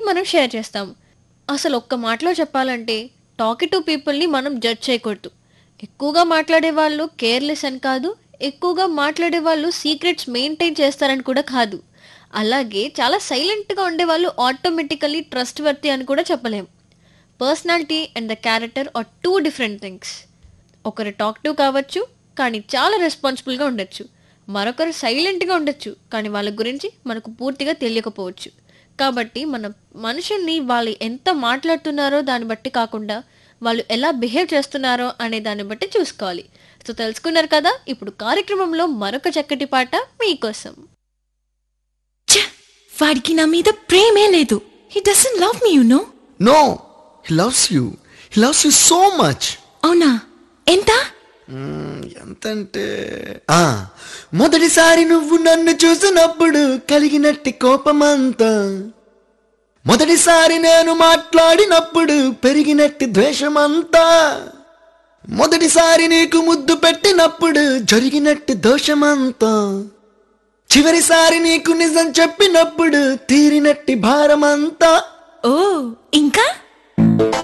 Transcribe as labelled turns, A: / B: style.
A: మనం షేర్ చేస్తాం అసలు ఒక్క మాటలో చెప్పాలంటే టాకిటివ్ పీపుల్ని మనం జడ్జ్ చేయకూడదు ఎక్కువగా మాట్లాడే వాళ్ళు కేర్లెస్ అని కాదు ఎక్కువగా మాట్లాడే వాళ్ళు సీక్రెట్స్ మెయింటైన్ చేస్తారని కూడా కాదు అలాగే చాలా సైలెంట్గా ఉండే వాళ్ళు ఆటోమేటికలీ ట్రస్ట్ వర్తి అని కూడా చెప్పలేం personality and the character are two different things ఒకరు టాక్టివ్ కావచ్చు కానీ చాలా రెస్పాన్సిబుల్గా ఉండొచ్చు మరొకరు సైలెంట్గా ఉండొచ్చు కానీ వాళ్ళ గురించి మనకు పూర్తిగా తెలియకపోవచ్చు కాబట్టి మన మనుషుల్ని వాళ్ళు ఎంత మాట్లాడుతున్నారో దాన్ని బట్టి కాకుండా వాళ్ళు ఎలా బిహేవ్ చేస్తున్నారో అనే దాన్ని బట్టి చూసుకోవాలి సో తెలుసుకున్నారు కదా ఇప్పుడు కార్యక్రమంలో మరొక చక్కటి పాట మీకోసం
B: ఛ! వాడికి నా మీద ప్రేమే లేదు he doesn't love me you know
C: no he loves you he loves you so much
B: అవునా ఎంత
C: ఎంతంటే ఆ, మొదటిసారి నువ్వు నన్ను చూసినప్పుడు కలిగినట్టి కోపమంతా మొదటిసారి నేను మాట్లాడినప్పుడు పెరిగినట్టి ద్వేషమంతా మొదటిసారి నీకు ముద్దు పెట్టినప్పుడు జరిగినట్టు దోషమంతా చివరిసారి నీకు నిజం చెప్పినప్పుడు తీరినట్టి భారమంతా
B: ఓ ఇంకా